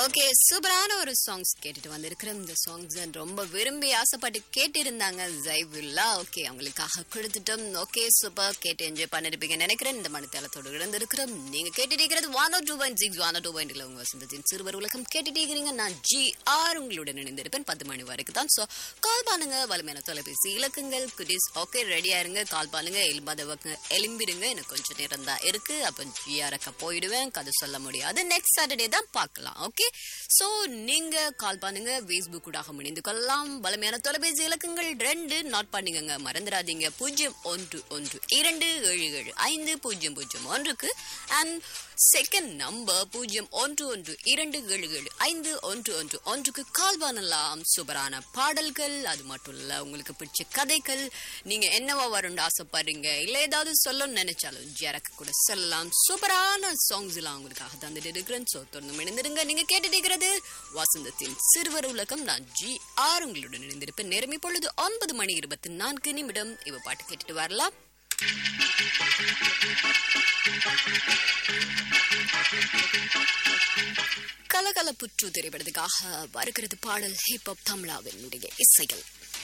okay சூப்பரான ஒரு songs கேட்டுட்டு வந்திருக்கிறோம் இந்த சாங்ஸ் ரொம்ப விரும்பி ஆசைப்பட்டு கேட்டிருந்தாங்க ஜைவுல்லா ஓகே அவங்களுக்காக கொடுத்துட்டோம் ஓகே சூப்பர் கேட்டு என்ஜாய் பண்ணிருப்பீங்க நினைக்கிறேன் இந்த மணித்தளத்தோடு இழந்திருக்கிறோம் நீங்க கேட்டுட்டு இருக்கிறது one two point six one two point உங்க வசந்தத்தின் சிறுவர் உலகம் கேட்டுட்டு இருக்கிறீங்க நான் ஜி ஆர் உங்களுடன் இணைந்திருப்பேன் பத்து மணி வரைக்கும் தான் ஸோ கால் பண்ணுங்க வலிமையான தொலைபேசி இலக்குங்கள் குடிஸ் ஓகே ரெடியா இருங்க கால் பண்ணுங்க எலும்பாதவங்க எலும்பிடுங்க எனக்கு கொஞ்சம் நேரம் தான் இருக்கு அப்போ ஜிஆர்க்க போயிடுவேன் கதை சொல்ல முடியாது நெக்ஸ்ட் சாட்டர்டே தான் பார்க்கலாம் ஓகே சோ நீங்க கால் பண்ணுங்க ஃபேஸ்புக் கூட இணைந்து கொள்ளலாம் பலமையான தொலைபேசி இலக்கங்கள் ரெண்டு நோட் பண்ணுங்க மறந்துடாதீங்க பூஜ்ஜியம் ஒன்று ஒன்று இரண்டு ஏழு ஏழு ஐந்து பூஜ்ஜியம் பூஜ்ஜியம் ஒன்றுக்கு அண்ட் செகண்ட் நம்பர் பூஜ்ஜியம் ஒன்று ஒன்று இரண்டு ஏழு ஏழு ஐந்து ஒன்று ஒன்று ஒன்றுக்கு கால் பண்ணலாம் சூப்பரான பாடல்கள் அது மட்டும் இல்ல உங்களுக்கு பிடிச்ச கதைகள் நீங்க என்னவா வரும்னு ஆசைப்படுறீங்க இல்ல ஏதாவது சொல்லணும்னு நினைச்சாலும் ஜெரக்கு கூட சொல்லலாம் சூப்பரான சாங்ஸ் எல்லாம் உங்களுக்காக தந்துட்டு இருக்கிறேன் சோ தொடர்ந்து இணைந்திருங்க நீங்க கேட்டுட்டு இருக்கிறது வசந்தத்தின் சிறுவர் உலகம் நான் ஜி ஆர் உங்களுடன் இணைந்திருப்பேன் நேரம் இப்பொழுது ஒன்பது மணி இருபத்தி நான்கு நிமிடம் இவ பாட்டு கேட்டுட்டு வரலாம் கலகலப்புற்று திரைப்படத்துக்காக வருகிறது பாடல் ஹிப் ஹாப் தமிழாவினுடைய இசைகள்